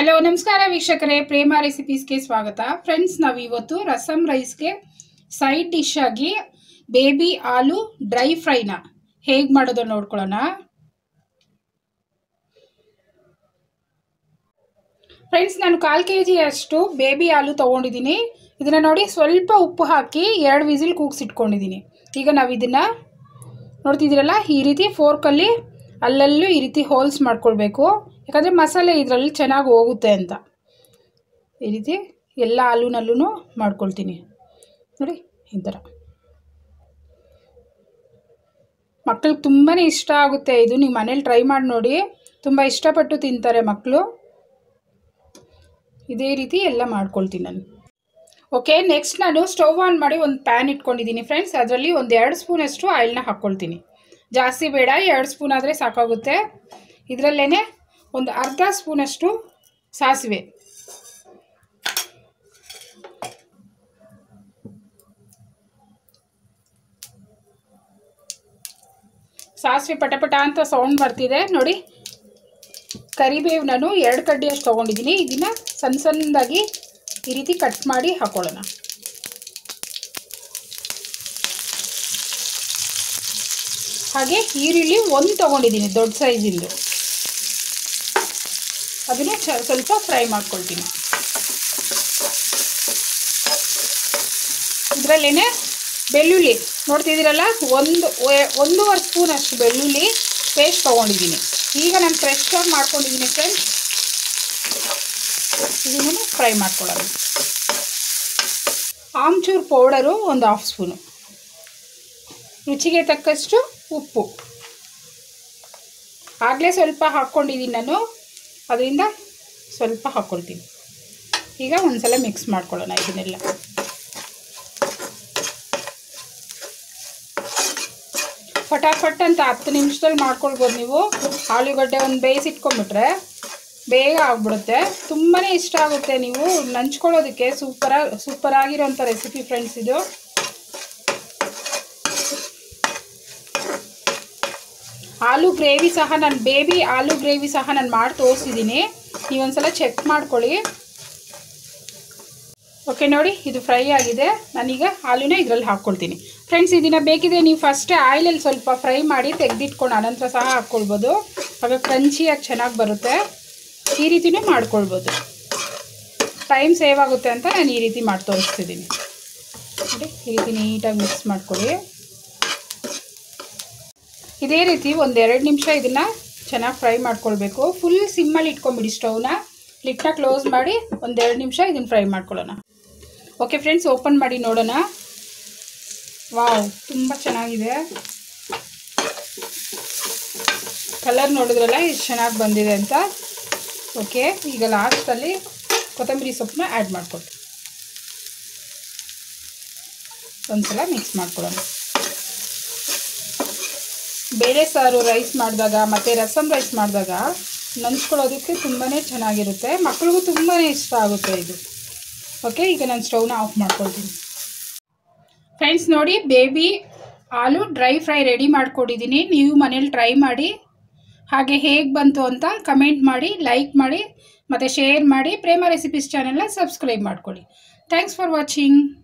hello ನಮಸ್ಕಾರ ವೀಕ್ಷಕರೇ ಪ್ರೇಮ ರೆಸಿಪೀಸ್ಗೆ ಸ್ವಾಗತ ಫ್ರೆಂಡ್ಸ್ ನಾವು ಇವತ್ತು ರಸಮ್ ರೈಸ್ಗೆ ಸೈಡ್ ಡಿಶ್ ಆಗಿ ಬೇಬಿ ಆಲೂ ಡ್ರೈ ಫ್ರೈನ ಹೇಗೆ ಮಾಡೋದು ನೋಡ್ಕೊಳ್ಳೋಣ ಫ್ರೆಂಡ್ಸ್ ನಾನು ಕಾಲು ಕೆ ಜಿಯಷ್ಟು ಬೇಬಿ ಆಲೂ ತೊಗೊಂಡಿದ್ದೀನಿ ಇದನ್ನು ನೋಡಿ ಸ್ವಲ್ಪ ಉಪ್ಪು ಹಾಕಿ ಎರಡು ವಿಸಿಲ್ ಕೂಗ್ಸಿಟ್ಕೊಂಡಿದ್ದೀನಿ ಈಗ ನಾವು ಇದನ್ನು ನೋಡ್ತಿದ್ದೀರಲ್ಲ ಈ ರೀತಿ ಫೋರ್ಕಲ್ಲಿ ಅಲ್ಲಲ್ಲೂ ಈ ರೀತಿ ಹೋಲ್ಸ್ ಮಾಡ್ಕೊಳ್ಬೇಕು ಯಾಕಂದರೆ ಮಸಾಲೆ ಇದರಲ್ಲಿ ಚೆನ್ನಾಗಿ ಹೋಗುತ್ತೆ ಅಂತ ಈ ರೀತಿ ಎಲ್ಲ ಆಲೂನಲ್ಲೂ ಮಾಡ್ಕೊಳ್ತೀನಿ ನೋಡಿ ಈ ಥರ ಮಕ್ಕಳಿಗೆ ತುಂಬಾ ಇಷ್ಟ ಆಗುತ್ತೆ ಇದು ನೀವು ಮನೇಲಿ ಟ್ರೈ ಮಾಡಿ ನೋಡಿ ತುಂಬ ಇಷ್ಟಪಟ್ಟು ತಿಂತಾರೆ ಮಕ್ಕಳು ಇದೇ ರೀತಿ ಎಲ್ಲ ಮಾಡ್ಕೊಳ್ತೀನಿ ನಾನು ಓಕೆ ನೆಕ್ಸ್ಟ್ ನಾನು ಸ್ಟವ್ ಆನ್ ಮಾಡಿ ಒಂದು ಪ್ಯಾನ್ ಇಟ್ಕೊಂಡಿದ್ದೀನಿ ಫ್ರೆಂಡ್ಸ್ ಅದರಲ್ಲಿ ಒಂದು ಎರಡು ಸ್ಪೂನಷ್ಟು ಆಯಿಲ್ನ ಹಾಕ್ಕೊಳ್ತೀನಿ ಜಾಸ್ತಿ ಬೇಡ ಎರಡು ಸ್ಪೂನ್ ಆದರೆ ಸಾಕಾಗುತ್ತೆ ಇದರಲ್ಲೇ ಒಂದು ಅರ್ಧ ಸ್ಪೂನಷ್ಟು ಸಾಸಿವೆ ಸಾಸಿವೆ ಪಟಪಟ ಅಂತ ಸೌಂಡ್ ಬರ್ತಿದೆ ನೋಡಿ ಕರಿಬೇವು ನಾನು ಎರಡು ಕಡ್ಡಿಯಷ್ಟು ತೊಗೊಂಡಿದ್ದೀನಿ ಇದನ್ನು ಸಣ್ಣ ಸಣ್ಣದಾಗಿ ಈ ರೀತಿ ಕಟ್ ಮಾಡಿ ಹಾಕೊಳ್ಳೋಣ ಹಾಗೆ ಈರುಳ್ಳಿ ಒಂದು ತೊಗೊಂಡಿದ್ದೀನಿ ದೊಡ್ಡ ಸೈಜಿಂದು ಅದನ್ನು ಚ ಸ್ವಲ್ಪ ಫ್ರೈ ಮಾಡ್ಕೊಳ್ತೀನಿ ಇದರಲ್ಲೇ ಬೆಳ್ಳುಳ್ಳಿ ನೋಡ್ತಿದ್ದೀರಲ್ಲ ಒಂದು ಒಂದೂವರೆ ಸ್ಪೂನ್ ಅಷ್ಟು ಬೆಳ್ಳುಳ್ಳಿ ಪೇಸ್ಟ್ ತೊಗೊಂಡಿದ್ದೀನಿ ಈಗ ನಾನು ಫ್ರೆಶ್ಶಾಗಿ ಮಾಡ್ಕೊಂಡಿದ್ದೀನಿ ಫ್ರೆಂಡ್ಸ್ ಇದನ್ನು ಫ್ರೈ ಮಾಡ್ಕೊಳ್ಳೋಣ ಆಮ್ಚೂರ್ ಪೌಡರು ಒಂದು ಹಾಫ್ ಸ್ಪೂನು ರುಚಿಗೆ ತಕ್ಕಷ್ಟು ಉಪ್ಪು ಆಗಲೇ ಸ್ವಲ್ಪ ಹಾಕ್ಕೊಂಡಿದ್ದೀನಿ ನಾನು ಅದರಿಂದ ಸ್ವಲ್ಪ ಹಾಕ್ಕೊಳ್ತೀನಿ ಈಗ ಒಂದ್ಸಲ ಮಿಕ್ಸ್ ಮಾಡ್ಕೊಳ್ಳೋಣ ಇದನ್ನೆಲ್ಲ ಫಟಾಫಟ್ ಅಂತ ಹತ್ತು ನಿಮಿಷದಲ್ಲಿ ಮಾಡ್ಕೊಳ್ಬೋದು ನೀವು ಆಲೂಗಡ್ಡೆ ಒಂದು ಬೇಯಿಸಿಟ್ಕೊಂಬಿಟ್ರೆ ಬೇಗ ಆಗ್ಬಿಡುತ್ತೆ ತುಂಬಾ ಇಷ್ಟ ಆಗುತ್ತೆ ನೀವು ನಂಚ್ಕೊಳ್ಳೋದಕ್ಕೆ ಸೂಪರ ಸೂಪರ್ ಆಗಿರೋಂಥ ರೆಸಿಪಿ ಫ್ರೆಂಡ್ಸ್ ಇದು ಆಲೂ ಗ್ರೇವಿ ಸಹ ನಾನು ಬೇಬಿ ಆಲೂ ಗ್ರೇವಿ ಸಹ ನಾನು ಮಾಡಿ ತೋರಿಸಿದ್ದೀನಿ ನೀವೊಂದ್ಸಲ ಚೆಕ್ ಮಾಡ್ಕೊಳ್ಳಿ ಓಕೆ ನೋಡಿ ಇದು ಫ್ರೈ ಆಗಿದೆ ನಾನೀಗ ಆಲೂನ ಇದರಲ್ಲಿ ಹಾಕ್ಕೊಳ್ತೀನಿ ಫ್ರೆಂಡ್ಸ್ ಇದನ್ನು ಬೇಕಿದ್ರೆ ನೀವು ಫಸ್ಟೇ ಆಯಿಲಲ್ಲಿ ಸ್ವಲ್ಪ ಫ್ರೈ ಮಾಡಿ ತೆಗೆದಿಟ್ಕೊಂಡು ಅನಂತರ ಸಹ ಹಾಕ್ಕೊಳ್ಬೋದು ಆಗ ಕ್ರಂಚಿಯಾಗಿ ಚೆನ್ನಾಗಿ ಬರುತ್ತೆ ಈ ರೀತಿಯೂ ಮಾಡ್ಕೊಳ್ಬೋದು ಟೈಮ್ ಸೇವ್ ಆಗುತ್ತೆ ಅಂತ ನಾನು ಈ ರೀತಿ ಮಾಡಿ ತೋರಿಸ್ತಿದ್ದೀನಿ ನೋಡಿ ಈ ರೀತಿ ನೀಟಾಗಿ ಮಿಕ್ಸ್ ಮಾಡ್ಕೊಳ್ಳಿ ಇದೇ ರೀತಿ ಒಂದೆರಡು ನಿಮಿಷ ಇದನ್ನು ಚೆನ್ನಾಗಿ ಫ್ರೈ ಮಾಡ್ಕೊಳ್ಬೇಕು ಫುಲ್ ಸಿಮ್ಮಲ್ಲಿ ಇಟ್ಕೊಂಬಿಡಿ ಸ್ಟವ್ನ ಲಿಟ್ನ ಕ್ಲೋಸ್ ಮಾಡಿ ಒಂದೆರಡು ನಿಮಿಷ ಇದನ್ನು ಫ್ರೈ ಮಾಡ್ಕೊಳ್ಳೋಣ ಓಕೆ ಫ್ರೆಂಡ್ಸ್ ಓಪನ್ ಮಾಡಿ ನೋಡೋಣ ವಾವ್ ತುಂಬ ಚೆನ್ನಾಗಿದೆ ಕಲರ್ ನೋಡಿದ್ರಲ್ಲ ಎಷ್ಟು ಚೆನ್ನಾಗಿ ಬಂದಿದೆ ಅಂತ ಓಕೆ ಈಗ ಲಾಸ್ಟಲ್ಲಿ ಕೊತ್ತಂಬರಿ ಸೊಪ್ಪನ್ನ ಆ್ಯಡ್ ಮಾಡ್ಕೊಳ್ತೀನಿ ಒಂದ್ಸಲ ಮಿಕ್ಸ್ ಮಾಡ್ಕೊಳ್ಳೋಣ ಬೇಳೆ ಸಾರು ರೈಸ್ ಮಾಡಿದಾಗ ಮತ್ತು ರಸಮ್ ರೈಸ್ ಮಾಡಿದಾಗ ನಂಚ್ಕೊಳ್ಳೋದಕ್ಕೆ ತುಂಬಾ ಚೆನ್ನಾಗಿರುತ್ತೆ ಮಕ್ಳಿಗೂ ತುಂಬಾ ಇಷ್ಟ ಆಗುತ್ತೆ ಇದು ಓಕೆ ಈಗ ನಾನು ಸ್ಟವ್ನ ಆಫ್ ಮಾಡ್ಕೊಳ್ತೀನಿ ಫ್ರೆಂಡ್ಸ್ ನೋಡಿ baby aloo dry fry ready ಮಾಡ್ಕೊಂಡಿದ್ದೀನಿ ನೀವು ಮನೇಲಿ ಟ್ರೈ ಮಾಡಿ ಹಾಗೆ ಹೇಗೆ ಬಂತು ಅಂತ ಕಮೆಂಟ್ ಮಾಡಿ ಲೈಕ್ ಮಾಡಿ ಮತ್ತು ಶೇರ್ ಮಾಡಿ ಪ್ರೇಮ ರೆಸಿಪೀಸ್ ಚಾನೆಲ್ನ ಸಬ್ಸ್ಕ್ರೈಬ್ ಮಾಡ್ಕೊಳ್ಳಿ ಥ್ಯಾಂಕ್ಸ್ ಫಾರ್ ವಾಚಿಂಗ್